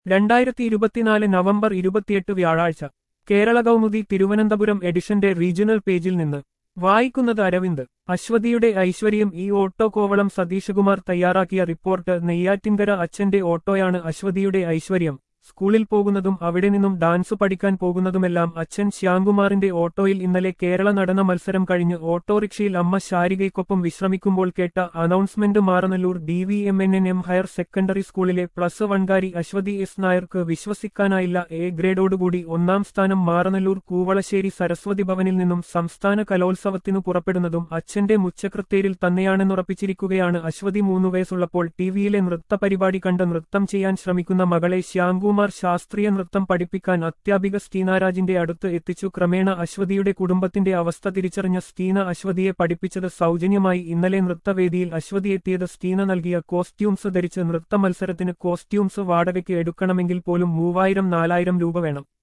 രണ്ടായിരത്തി ഇരുപത്തിനാല് നവംബർ ഇരുപത്തിയെട്ട് വ്യാഴാഴ്ച കേരള കൗമുദി തിരുവനന്തപുരം എഡിഷന്റെ റീജിയണൽ പേജിൽ നിന്ന് വായിക്കുന്നത് അരവിന്ദ് അശ്വതിയുടെ ഐശ്വര്യം ഈ ഓട്ടോ കോവളം സതീശകുമാർ തയ്യാറാക്കിയ റിപ്പോർട്ട് നെയ്യാറ്റിൻകര അച്ഛന്റെ ഓട്ടോയാണ് അശ്വതിയുടെ ഐശ്വര്യം സ്കൂളിൽ പോകുന്നതും അവിടെ നിന്നും ഡാൻസ് പഠിക്കാൻ പോകുന്നതുമെല്ലാം അച്ഛൻ ശ്യാംകുമാറിന്റെ ഓട്ടോയിൽ ഇന്നലെ കേരള നടന മത്സരം കഴിഞ്ഞ് ഓട്ടോറിക്ഷയിൽ അമ്മ ശാരികയ്ക്കൊപ്പം വിശ്രമിക്കുമ്പോൾ കേട്ട announcement Maranallur D V M N N M higher secondary സ്കൂളിലെ പ്ലസ് വൺകാരി അശ്വതി എസ് നായർക്ക് വിശ്വസിക്കാനായില്ല എ ഗ്രേഡോടുകൂടി ഒന്നാം സ്ഥാനം മാറനല്ലൂർ കൂവളശ്ശേരി സരസ്വതി ഭവനിൽ നിന്നും സംസ്ഥാന കലോത്സവത്തിനു പുറപ്പെടുന്നതും അച്ഛന്റെ മുച്ചക്രത്തേരിൽ തന്നെയാണെന്നുറപ്പിച്ചിരിക്കുകയാണ് അശ്വതി മൂന്നു വയസ്സുള്ളപ്പോൾ ടിവിയിലെ നൃത്ത പരിപാടി കണ്ട് നൃത്തം ചെയ്യാൻ ശ്രമിക്കുന്ന മകളെ ശ്യാംകുമാർ ശാസ്ത്രീയ നൃത്തം പഠിപ്പിക്കാൻ അധ്യാപിക സ്റ്റീനാരാജിന്റെ അടുത്ത് എത്തിച്ചു ക്രമേണ അശ്വതിയുടെ കുടുംബത്തിന്റെ അവസ്ഥ തിരിച്ചറിഞ്ഞ സ്റ്റീന അശ്വതിയെ പഠിപ്പിച്ചത് സൗജന്യമായി ഇന്നലെ നൃത്തവേദിയിൽ അശ്വതി എത്തിയത് സ്റ്റീന നൽകിയ കോസ്റ്റ്യൂംസ് ധരിച്ച് നൃത്ത മത്സരത്തിന് കോസ്റ്റ്യൂംസ് വാടകയ്ക്ക് എടുക്കണമെങ്കിൽ പോലും മൂവായിരം നാലായിരം രൂപ വേണം